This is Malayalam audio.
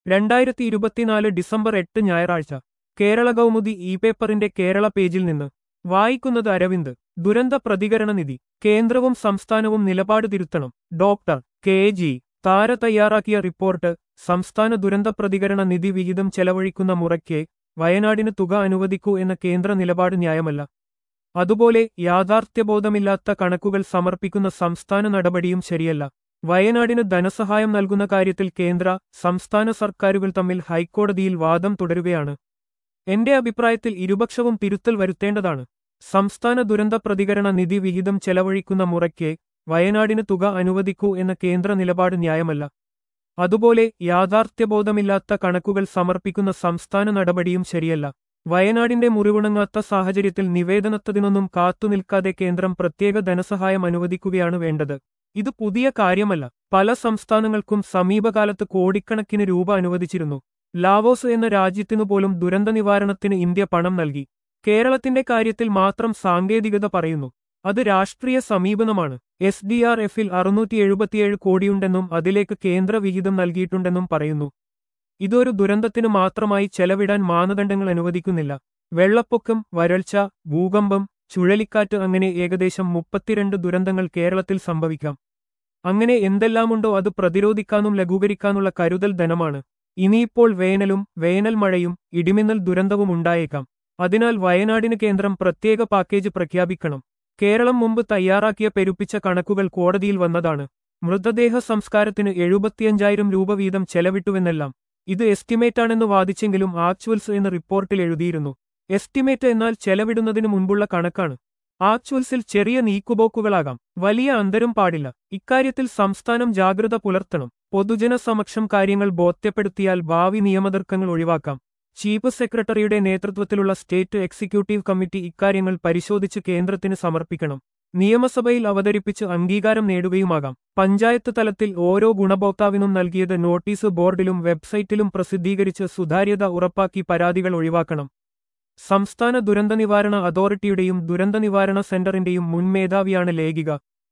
രണ്ടായിരത്തി ഇരുപത്തിനാല് ഡിസംബർ എട്ട് ഞായറാഴ്ച കേരള കൗമുദി ഇ പേപ്പറിന്റെ കേരള പേജിൽ നിന്ന് വായിക്കുന്നത് അരവിന്ദ് ദുരന്ത പ്രതികരണ നിധി കേന്ദ്രവും സംസ്ഥാനവും നിലപാട് തിരുത്തണം ഡോക്ടർ കെ ജി താര തയ്യാറാക്കിയ റിപ്പോർട്ട് സംസ്ഥാന ദുരന്ത പ്രതികരണ നിധി വിഹിതം ചെലവഴിക്കുന്ന മുറയ്ക്ക് വയനാടിന് തുക അനുവദിക്കൂ എന്ന കേന്ദ്ര നിലപാട് ന്യായമല്ല അതുപോലെ യാഥാർത്ഥ്യബോധമില്ലാത്ത കണക്കുകൾ സമർപ്പിക്കുന്ന സംസ്ഥാന നടപടിയും ശരിയല്ല വയനാടിന് ധനസഹായം നൽകുന്ന കാര്യത്തിൽ കേന്ദ്ര സംസ്ഥാന സർക്കാരുകൾ തമ്മിൽ ഹൈക്കോടതിയിൽ വാദം തുടരുകയാണ് എന്റെ അഭിപ്രായത്തിൽ ഇരുപക്ഷവും തിരുത്തൽ വരുത്തേണ്ടതാണ് സംസ്ഥാന ദുരന്ത പ്രതികരണ നിധി വിഹിതം ചെലവഴിക്കുന്ന മുറയ്ക്ക് വയനാടിന് തുക അനുവദിക്കൂ എന്ന കേന്ദ്ര നിലപാട് ന്യായമല്ല അതുപോലെ യാഥാർത്ഥ്യബോധമില്ലാത്ത കണക്കുകൾ സമർപ്പിക്കുന്ന സംസ്ഥാന നടപടിയും ശരിയല്ല വയനാടിന്റെ മുറിവുണങ്ങാത്ത സാഹചര്യത്തിൽ നിവേദനത്തതിനൊന്നും കാത്തുനിൽക്കാതെ കേന്ദ്രം പ്രത്യേക ധനസഹായം അനുവദിക്കുകയാണ് വേണ്ടത് ഇത് പുതിയ കാര്യമല്ല പല സംസ്ഥാനങ്ങൾക്കും സമീപകാലത്ത് കോടിക്കണക്കിന് രൂപ അനുവദിച്ചിരുന്നു ലാവോസ് എന്ന രാജ്യത്തിനു പോലും ദുരന്ത നിവാരണത്തിന് ഇന്ത്യ പണം നൽകി കേരളത്തിന്റെ കാര്യത്തിൽ മാത്രം സാങ്കേതികത പറയുന്നു അത് രാഷ്ട്രീയ സമീപനമാണ് എസ് ഡി ആർ എഫിൽ അറുന്നൂറ്റി എഴുപത്തിയേഴ് കോടിയുണ്ടെന്നും അതിലേക്ക് കേന്ദ്ര വിഹിതം നൽകിയിട്ടുണ്ടെന്നും പറയുന്നു ഇതൊരു ദുരന്തത്തിന് മാത്രമായി ചെലവിടാൻ മാനദണ്ഡങ്ങൾ അനുവദിക്കുന്നില്ല വെള്ളപ്പൊക്കം വരൾച്ച ഭൂകമ്പം ചുഴലിക്കാറ്റ് അങ്ങനെ ഏകദേശം മുപ്പത്തിരണ്ട് ദുരന്തങ്ങൾ കേരളത്തിൽ സംഭവിക്കാം അങ്ങനെ എന്തെല്ലാമുണ്ടോ അത് പ്രതിരോധിക്കാനും ലഘൂകരിക്കാനുള്ള കരുതൽ ധനമാണ് ഇനിയിപ്പോൾ വേനലും വേനൽ മഴയും ഇടിമിന്നൽ ദുരന്തവും ഉണ്ടായേക്കാം അതിനാൽ വയനാടിന് കേന്ദ്രം പ്രത്യേക പാക്കേജ് പ്രഖ്യാപിക്കണം കേരളം മുമ്പ് തയ്യാറാക്കിയ പെരുപ്പിച്ച കണക്കുകൾ കോടതിയിൽ വന്നതാണ് മൃതദേഹ സംസ്കാരത്തിന് എഴുപത്തിയഞ്ചായിരം രൂപ വീതം ചെലവിട്ടുവെന്നെല്ലാം ഇത് എസ്റ്റിമേറ്റാണെന്ന് വാദിച്ചെങ്കിലും ആക്ച്വൽസ് എന്ന് റിപ്പോർട്ടിൽ എഴുതിയിരുന്നു എസ്റ്റിമേറ്റ് എന്നാൽ ചെലവിടുന്നതിന് മുൻപുള്ള കണക്കാണ് ആക്ച്വൽസിൽ ചെറിയ നീക്കുപോക്കുകളാകാം വലിയ അന്തരം പാടില്ല ഇക്കാര്യത്തിൽ സംസ്ഥാനം ജാഗ്രത പുലർത്തണം പൊതുജന സമക്ഷം കാര്യങ്ങൾ ബോധ്യപ്പെടുത്തിയാൽ ഭാവി നിയമതർക്കങ്ങൾ ഒഴിവാക്കാം ചീഫ് സെക്രട്ടറിയുടെ നേതൃത്വത്തിലുള്ള സ്റ്റേറ്റ് എക്സിക്യൂട്ടീവ് കമ്മിറ്റി ഇക്കാര്യങ്ങൾ പരിശോധിച്ച് കേന്ദ്രത്തിന് സമർപ്പിക്കണം നിയമസഭയിൽ അവതരിപ്പിച്ച് അംഗീകാരം നേടുകയുമാകാം പഞ്ചായത്ത് തലത്തിൽ ഓരോ ഗുണഭോക്താവിനും നൽകിയത് നോട്ടീസ് ബോർഡിലും വെബ്സൈറ്റിലും പ്രസിദ്ധീകരിച്ച് സുതാര്യത ഉറപ്പാക്കി പരാതികൾ ഒഴിവാക്കണം സംസ്ഥാന ദുരന്ത നിവാരണ അതോറിറ്റിയുടെയും ദുരന്ത നിവാരണ സെന്ററിന്റെയും മുൻ മേധാവിയാണ് ലേഖിക